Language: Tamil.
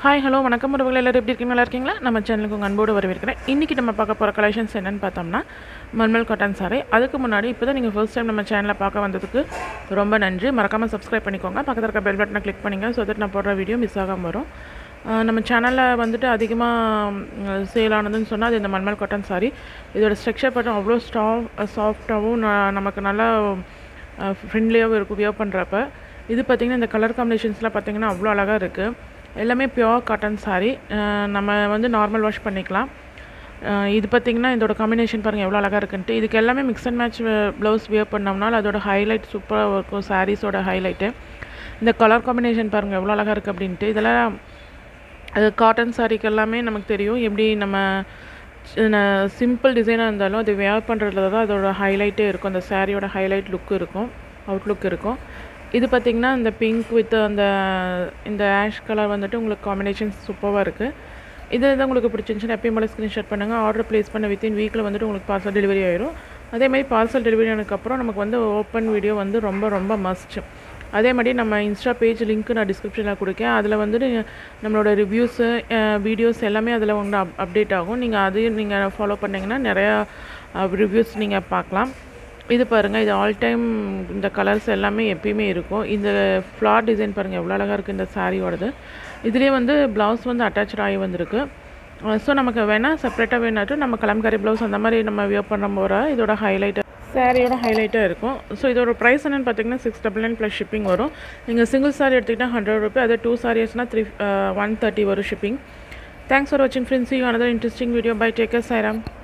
ஹாய் ஹலோ வணக்கம் உறவுகள் எல்லோரும் எப்படி இருக்கீங்க நல்லா இருக்கீங்களா நம்ம சேனலுக்கு உங்கள் அன்போடு வரவேற்கிறேன் இன்றைக்கி நம்ம பார்க்க போகிற கலெக்ஷன்ஸ் என்னென்னு பார்த்தோம்னா மல்மல் காட்டன் சாரி அதுக்கு முன்னாடி இப்போ தான் நீங்கள் ஃபர்ஸ்ட் டைம் நம்ம சேனலை பார்க்க வந்ததுக்கு ரொம்ப நன்றி மறக்காமல் சப்ஸ்கிரைப் பண்ணிக்கோங்க பக்கத்தில் இருக்க பெல் பட்டனை கிளிக் பண்ணிங்க ஸோ தட் நான் போடுற வீடியோ மிஸ் ஆகாமல் வரும் அஹ் நம்ம சேனலில் வந்துட்டு அதிகமாக சேல் ஆனதுன்னு சொன்னால் அது இந்த மல்மல் காட்டன் சாரி இதோட ஸ்ட்ரக்சர் பார்த்தா அவ்வளோ ஸ்டா சாஃப்டாகவும் நமக்கு நல்லா ஃப்ரெண்ட்லியாகவும் இருக்கும் வியர் பண்ணுறப்ப இது பார்த்திங்கன்னா இந்த கலர் காம்பினேஷன்ஸ்லாம் பார்த்திங்கன்னா அவ்வளோ அழகாக இருக்குது எல்லாமே பியோர் காட்டன் சாரீ நம்ம வந்து நார்மல் வாஷ் பண்ணிக்கலாம் அஹ் இது பார்த்திங்கன்னா இதோட காம்பினேஷன் பாருங்கள் எவ்வளோ அழகாக இருக்குன்ட்டு இதுக்கு எல்லாமே mix and match blouse wear பண்ணோம்னால அதோட ஹைலைட் சூப்பராக இருக்கும் சாரீஸோட ஹைலைட்டு இந்த கலர் காம்பினேஷன் பாருங்கள் எவ்வளோ அழகாக இருக்குது அப்படின்ட்டு இதெல்லாம் அது காட்டன் சாரீக்கு எல்லாமே நமக்கு தெரியும் எப்படி நம்ம சிம்பிள் டிசைனாக இருந்தாலும் அது வேர் பண்ணுறதுல தான் அதோட ஹைலைட்டே இருக்கும் அந்த சாரியோட ஹைலைட் லுக் இருக்கும் அவுட்லுக் இருக்கும் இது பார்த்திங்கன்னா இந்த பிங்க் வித் அந்த இந்த ஆஷ் கலர் வந்துட்டு உங்களுக்கு காம்பினேஷன்ஸ் சூப்பராக இருக்குது இது தான் உங்களுக்கு பிடிச்சிருந்துச்சுன்னா எப்பயும் போல ஸ்க்ரீன்ஷாட் பண்ணுங்கள் ஆர்டர் ப்ளேஸ் பண்ண வித்தின் வீக்கில் வந்துட்டு உங்களுக்கு பார்சல் டெலிவரி ஆயிரும் அதே மாதிரி பார்சல் டெலிவரி ஆனதுக்கப்புறம் நமக்கு வந்து ஓப்பன் வீடியோ வந்து ரொம்ப ரொம்ப மஸ்ட் அதே மாதிரி நம்ம இன்ஸ்டா பேஜ் லிங்க் நான் டிஸ்கிரிப்ஷனில் கொடுக்கேன் அதில் வந்துட்டு நம்மளோட ரிவ்யூஸு வீடியோஸ் எல்லாமே அதில் உங்களுக்கு அப் அப்டேட் ஆகும் நீங்கள் அதையும் நீங்கள் ஃபாலோ பண்ணிங்கன்னா நிறையா ரிவ்யூஸ் நீங்கள் பார்க்கலாம் இது பாருங்கள் இது ஆல் டைம் இந்த கலர்ஸ் எல்லாமே எப்பயுமே இருக்கும் இந்த ஃப்ளார் டிசைன் பாருங்கள் எவ்வளோ அழகாக இருக்குது இந்த சாரியோடது இதுலேயே வந்து ப்ளவுஸ் வந்து அட்டாச் ஆகி வந்திருக்கு ஸோ நமக்கு வேணால் செப்பரேட்டாக வேணாட்டும் நம்ம கலம்காரி ப்ளவுஸ் அந்த மாதிரி நம்ம வியர் பண்ண போகிற இதோட ஹைலைட்டு சாரியோட ஹைலைட்டாக இருக்கும் ஸோ இதோட ப்ரைஸ் என்னென்னு பார்த்தீங்கன்னா six double nine plus shipping வரும் நீங்கள் சிங்கிள் சாரி எடுத்துக்கிட்டால் ஹண்ட்ரட் ருபி அதே டூ சாரீஸ்னால் த்ரீ ஒன் தேர்ட்டி வரும் ஷிப்பிங் தேங்க்ஸ் ஃபார் வாட்சிங் friends you another interesting video bye take care Sairam